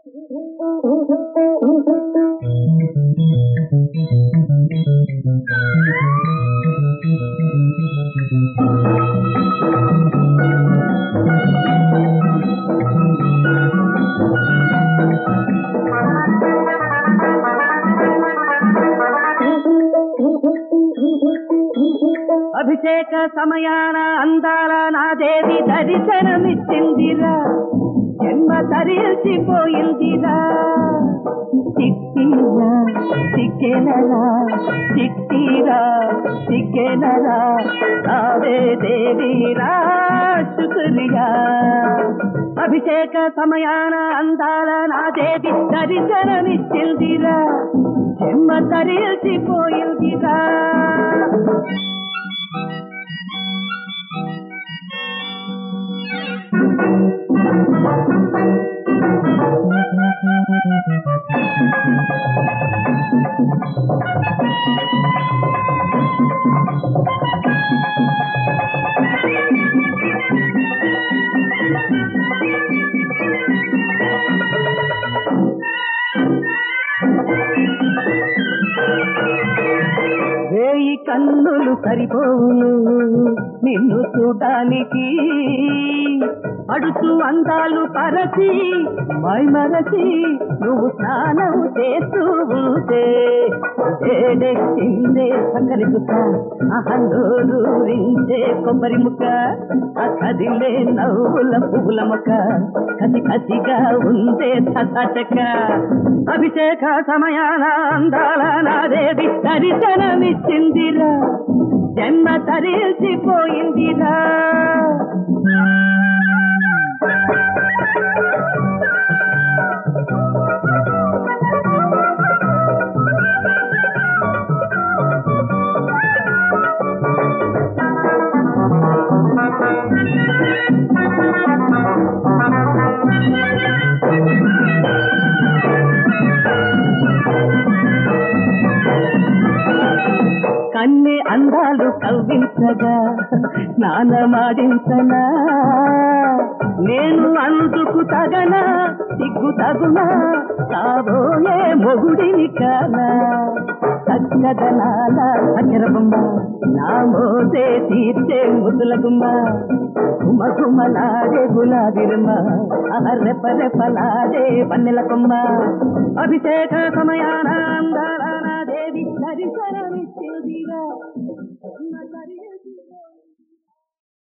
అభిషేక సమయాన అందాల నా దేవి దర్శనమిచ్చిందిరా జన్మ తరిచిపోయిందిరా చిట్టిరా చిక్కెనరా చిట్టిరా చిక్కెనరా రావే దేవిరా శుక్రియా అభిషేక సమయాన అందాల నా దేవి దర్శనమిచ్చిందిరా జన్మ తరిచిపోయిందిరా వేయి కన్నులు సరిపోవును నిన్ను చూడటానికి అడుచు అందాలు పరచి మైమరచి నువ్వు స్నానం చేస్తూ ఉంటే ఏడెక్కిందే సక్కరి ముక్క అహండోరించే కొబ్బరి ముక్క ఆ కదిలే నవ్వుల పువ్వుల మొక్క కసి కసిగా ఉందే చక్క అభిషేక సమయాన అందాల నా దేవి దర్శనమిచ్చిందిరా జన్మ తరిచిపోయిందిరా కన్నె అందాలు కవ్వించగా స్నానమాడించనా నేను అందుకు తగనా సిగ్గు తగునా కాబోయే మొగుడిని కానా చక్కదనాల అచ్చర బొమ్మ నా మోసే తీర్చే ముద్దుల గుమ్మ గుమ గుమలాడే గులాబిరమ్మ రెప రెపలాడే వన్నెల కొమ్మ అభిషేక సమయాన అందాల నా దేవి దర్శనమి